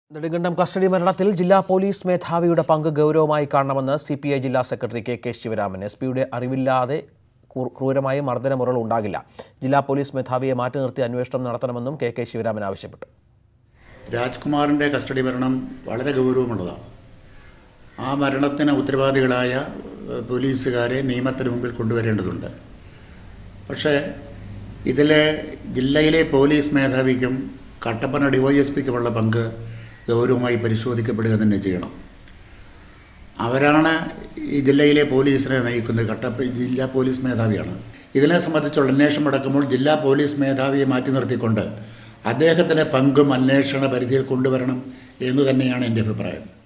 Nedumkandam custody മരണത്തിൽ ജില്ലാ police മേധാവിയുടെ പങ്ക് ഗൗരവമായി കാണണമെന്ന് സി പി ഐ ജില്ലാ secretary K K Sivaraman S പിയുടെ അറിവില്ലാതെ ക്രൂ- ക്രൂരമായ മർദ്ദനമുറകൾ ഉണ്ടാകില്ല ജില്ലാ പോലീസ് മേധാവിയെ മാറ്റി നിർത്തി അന്വേഷണം നടത്തണമെന്നും കെ കെ ശിവരാമൻ ആവശ്യപ്പെട്ടു രാജ്കുമാറിൻ്റെ കസ്റ്റഡി മരണം വളരെ ഗൗരവമുള്ളതാണ് ആ മരണത്തിന് ഉത്തരവാദികളായ ഏഹ്, പോലീസുകാരെ നിയമത്തിന് മുമ്പിൽ കൊണ്ടുവരേണ്ടതുണ്ട് പക്ഷേ ഇതിലെ ജില്ലയിലെ പോലീസ് മേധാവിക്കും കട്ടപ്പന ഡിവൈഎസ്പിക്കുമുള്ള പങ്ക് ഗൗരവമായി പരിശോധിക്കപ്പെടുക തന്നെ ചെയ്യണം അവരാണ് ഈ ജില്ലയിലെ പോലീസിനെ നയിക്കുന്നത് കട്ടപ്പ ജില്ലാ പോലീസ് മേധാവിയാണ് ഇതിനെ സംബന്ധിച്ചുള്ള അന്വേഷണം നടക്കുമ്പോൾ ജില്ലാ പോലീസ് മേധാവിയെ മാറ്റി നിർത്തിക്കൊണ്ട് അദ്ദേഹത്തിൻ്റെ പങ്കും അന്വേഷണ പരിധിയിൽ കൊണ്ടുവരണം എന്ന് തന്നെയാണ് എൻ്റെ അഭിപ്രായം